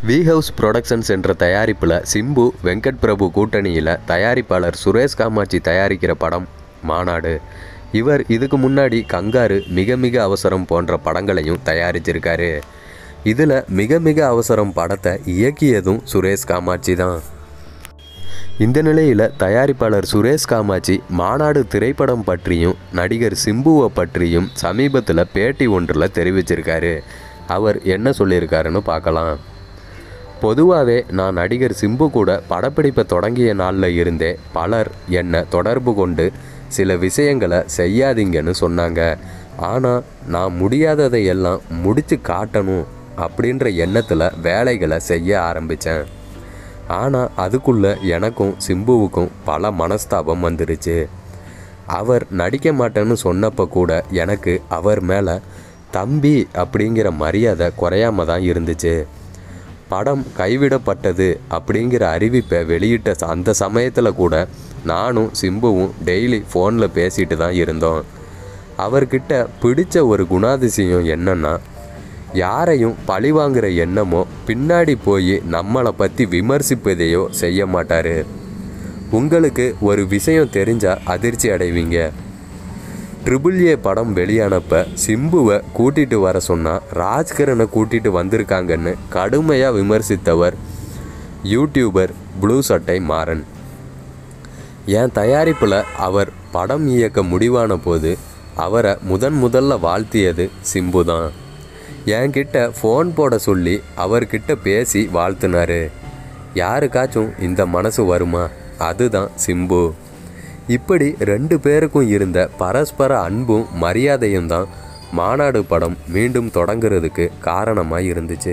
we house productions என்ற தயாரிப்பில் சிம்பு வெங்கட் பிரபு கூட்டணியில் தயாரிப்பாளர் சுரேஷ் காமாட்சி தயாரிக்கிற படம் மாநாடு இவர் இதுக்கு முன்னாடி கங்காரு மிக மிக அவசரம் போன்ற படங்களையும் தயாரிச்சிருக்காரு இதில் மிக மிக அவசரம் படத்தை இயக்கியதும் சுரேஷ் காமாட்சி தான் இந்த நிலையில் தயாரிப்பாளர் சுரேஷ் காமாட்சி மாநாடு திரைப்படம் பற்றியும் நடிகர் சிம்புவை பற்றியும் சமீபத்தில் பேட்டி ஒன்றில் தெரிவிச்சிருக்காரு அவர் என்ன சொல்லியிருக்காருன்னு பார்க்கலாம் பொதுவாகவே நான் நடிகர் சிம்பு கூட படப்பிடிப்பை தொடங்கிய நாளில் இருந்தே பலர் என்னை தொடர்பு கொண்டு சில விஷயங்களை செய்யாதீங்கன்னு சொன்னாங்க ஆனால் நான் முடியாததை எல்லாம் முடித்து காட்டணும் அப்படின்ற எண்ணத்தில் வேலைகளை செய்ய ஆரம்பித்தேன் ஆனால் அதுக்குள்ளே எனக்கும் சிம்புவுக்கும் பல மனஸ்தாபம் வந்துருச்சு அவர் நடிக்க மாட்டேன்னு சொன்னப்போ கூட எனக்கு அவர் மேலே தம்பி அப்படிங்கிற மரியாதை குறையாம தான் இருந்துச்சு படம் கைவிடப்பட்டது அப்படிங்கிற அறிவிப்பை வெளியிட்ட ச- அந்த சமயத்தில் கூட நானும் சிம்புவும் டெய்லி ஃபோனில் பேசிட்டு தான் இருந்தோம் அவர்கிட்ட பிடிச்ச ஒரு குணாதிசயம் என்னன்னா யாரையும் பழிவாங்குற எண்ணமோ பின்னாடி போய் நம்மளை பற்றி விமர்சிப்பதையோ செய்ய மாட்டார் உங்களுக்கு ஒரு விஷயம் தெரிஞ்சா அதிர்ச்சி அடைவீங்க ட்ரிபிள் ஏ படம் வெளியானப்ப சிம்புவை கூட்டிட்டு வர சொன்னா ராஜ்கிரனை கூட்டிட்டு வந்திருக்காங்கன்னு கடுமையாக விமர்சித்தவர் யூடியூபர் ப்ளூ சட்டை மாறன் என் தயாரிப்பில் அவர் படம் இயக்க முடிவான போது அவரை முதன் முதல்ல வாழ்த்தியது சிம்பு தான் என்கிட்ட ஃபோன் போட சொல்லி அவர்கிட்ட பேசி வாழ்த்துனாரு யாருக்காச்சும் இந்த மனசு வருமா அதுதான் சிம்பு இப்படி ரெண்டு பேருக்கும் இருந்த பரஸ்பர அன்பும் மரியாதையும் தான் மாநாடு படம் மீண்டும் தொடங்குறதுக்கு காரணமாக இருந்துச்சு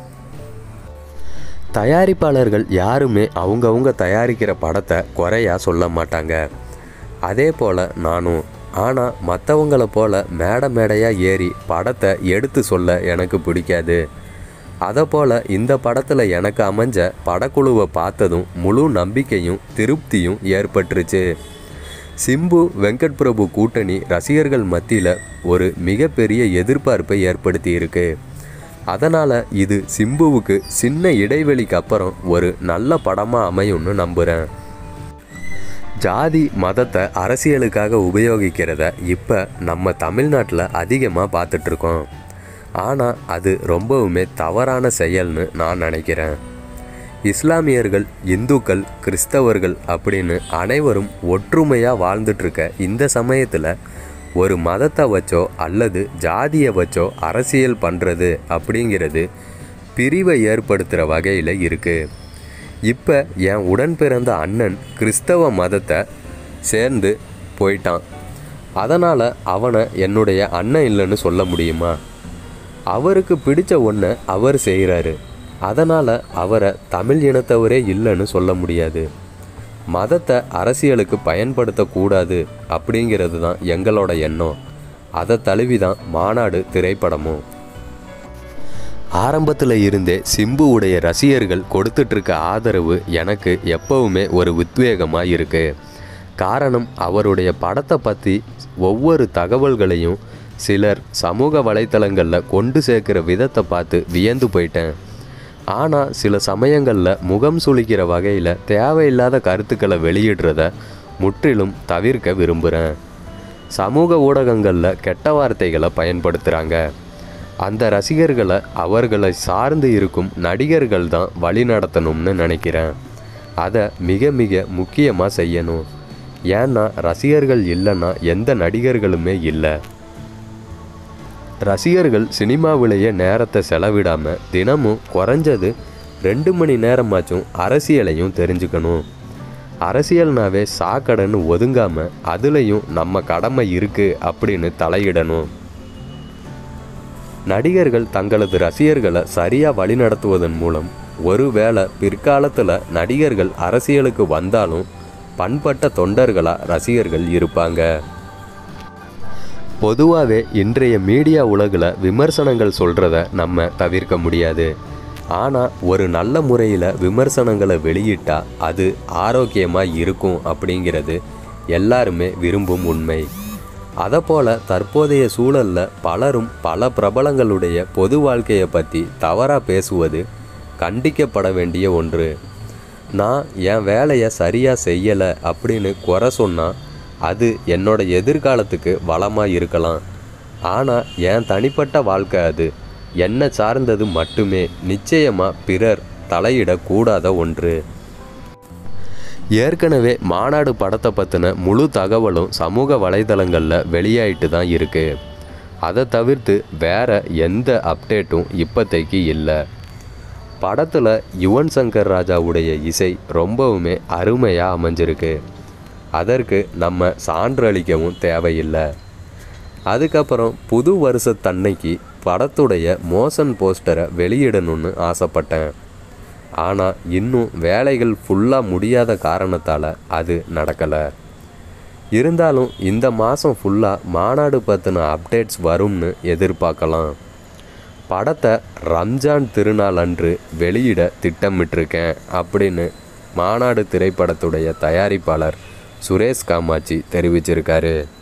தயாரிப்பாளர்கள் யாருமே அவங்கவுங்க தயாரிக்கிற படத்தை குறையா சொல்ல மாட்டாங்க அதே போல் நானும் ஆனால் மற்றவங்கள போல மேடை மேடையாக ஏறி படத்தை எடுத்து சொல்ல எனக்கு பிடிக்காது அதை போல் இந்த படத்தில் எனக்கு அமைஞ்ச படக்குழுவை பார்த்ததும் முழு நம்பிக்கையும் திருப்தியும் ஏற்பட்டுருச்சு சிம்பு வெங்கட் பிரபு கூட்டணி ரசிகர்கள் மத்தியில் ஒரு மிகப்பெரிய எதிர்பார்ப்பை ஏற்படுத்தி இருக்கு அதனால் இது சிம்புவுக்கு சின்ன இடைவெளிக்கு அப்புறம் ஒரு நல்ல படமாக அமையும்னு நம்புகிறேன் ஜாதி மதத்தை அரசியலுக்காக உபயோகிக்கிறத இப்போ நம்ம தமிழ்நாட்டில் அதிகமாக பார்த்துட்ருக்கோம் ஆனால் அது ரொம்பவுமே தவறான செயல்னு நான் நினைக்கிறேன் இஸ்லாமியர்கள் இந்துக்கள் கிறிஸ்தவர்கள் அப்படின்னு அனைவரும் ஒற்றுமையாக வாழ்ந்துட்டுருக்க இந்த சமயத்தில் ஒரு மதத்தை வச்சோ அல்லது ஜாதியை வச்சோ அரசியல் பண்ணுறது அப்படிங்கிறது பிரிவை ஏற்படுத்துகிற வகையில் இருக்குது இப்போ என் உடன் பிறந்த அண்ணன் கிறிஸ்தவ மதத்தை சேர்ந்து போயிட்டான் அதனால் அவனை என்னுடைய அண்ணன் இல்லைன்னு சொல்ல முடியுமா அவருக்கு பிடிச்ச ஒன்றை அவர் செய்கிறாரு அதனால் அவரை தமிழ் இனத்தவரே இல்லைன்னு சொல்ல முடியாது மதத்தை அரசியலுக்கு பயன்படுத்தக்கூடாது அப்படிங்கிறது தான் எங்களோட எண்ணம் அதை தழுவி தான் மாநாடு திரைப்படமும் ஆரம்பத்தில் இருந்தே சிம்புவுடைய ரசிகர்கள் கொடுத்துட்ருக்க ஆதரவு எனக்கு எப்பவுமே ஒரு உத்வேகமாக இருக்கு காரணம் அவருடைய படத்தை பற்றி ஒவ்வொரு தகவல்களையும் சிலர் சமூக வலைத்தளங்களில் கொண்டு சேர்க்கிற விதத்தை பார்த்து வியந்து போயிட்டேன் ஆனால் சில சமயங்களில் முகம் சுளிக்கிற வகையில் தேவையில்லாத கருத்துக்களை வெளியிடுறத முற்றிலும் தவிர்க்க விரும்புகிறேன் சமூக ஊடகங்களில் கெட்ட வார்த்தைகளை பயன்படுத்துகிறாங்க அந்த ரசிகர்களை அவர்களை சார்ந்து இருக்கும் நடிகர்கள் தான் வழி நடத்தணும்னு நினைக்கிறேன் அதை மிக மிக முக்கியமாக செய்யணும் ஏன்னா ரசிகர்கள் இல்லைன்னா எந்த நடிகர்களுமே இல்லை ரசிகர்கள் சினிமாவிலேயே நேரத்தை செலவிடாம தினமும் குறைஞ்சது ரெண்டு மணி நேரமாச்சும் அரசியலையும் தெரிஞ்சுக்கணும் அரசியல்னாவே சாக்கடைன்னு ஒதுங்காம அதுலேயும் நம்ம கடமை இருக்கு அப்படின்னு தலையிடணும் நடிகர்கள் தங்களது ரசிகர்களை சரியாக வழிநடத்துவதன் மூலம் ஒருவேளை பிற்காலத்தில் நடிகர்கள் அரசியலுக்கு வந்தாலும் பண்பட்ட தொண்டர்களாக ரசிகர்கள் இருப்பாங்க பொதுவாகவே இன்றைய மீடியா உலகில் விமர்சனங்கள் சொல்கிறத நம்ம தவிர்க்க முடியாது ஆனால் ஒரு நல்ல முறையில் விமர்சனங்களை வெளியிட்டா அது ஆரோக்கியமாக இருக்கும் அப்படிங்கிறது எல்லாருமே விரும்பும் உண்மை அதப்போல தற்போதைய சூழல்ல பலரும் பல பிரபலங்களுடைய பொது வாழ்க்கையை பற்றி தவறாக பேசுவது கண்டிக்கப்பட வேண்டிய ஒன்று நான் என் வேலையை சரியாக செய்யலை அப்படின்னு குறை சொன்னால் அது என்னோட எதிர்காலத்துக்கு வளமாக இருக்கலாம் ஆனால் என் தனிப்பட்ட வாழ்க்கை அது என்னை சார்ந்தது மட்டுமே நிச்சயமாக பிறர் தலையிடக்கூடாத ஒன்று ஏற்கனவே மாநாடு படத்தை பற்றின முழு தகவலும் சமூக வலைதளங்களில் வெளியாயிட்டு தான் இருக்கு அதை தவிர்த்து வேற எந்த அப்டேட்டும் இப்போதைக்கு இல்லை படத்தில் யுவன் சங்கர் ராஜாவுடைய இசை ரொம்பவுமே அருமையாக அமைஞ்சிருக்கு அதற்கு நம்ம சான்று அளிக்கவும் தேவையில்லை அதுக்கப்புறம் புது வருஷத்தன்னைக்கு படத்துடைய மோஷன் போஸ்டரை வெளியிடணும்னு ஆசைப்பட்டேன் ஆனால் இன்னும் வேலைகள் ஃபுல்லாக முடியாத காரணத்தால் அது நடக்கலை இருந்தாலும் இந்த மாதம் ஃபுல்லாக மாநாடு பற்றின அப்டேட்ஸ் வரும்னு எதிர்பார்க்கலாம் படத்தை ரம்ஜான் திருநாள் அன்று வெளியிட திட்டமிட்டிருக்கேன் அப்படின்னு மாநாடு திரைப்படத்துடைய தயாரிப்பாளர் சுரேஷ் காமாட்சி தெரிவிச்சிருக்காரு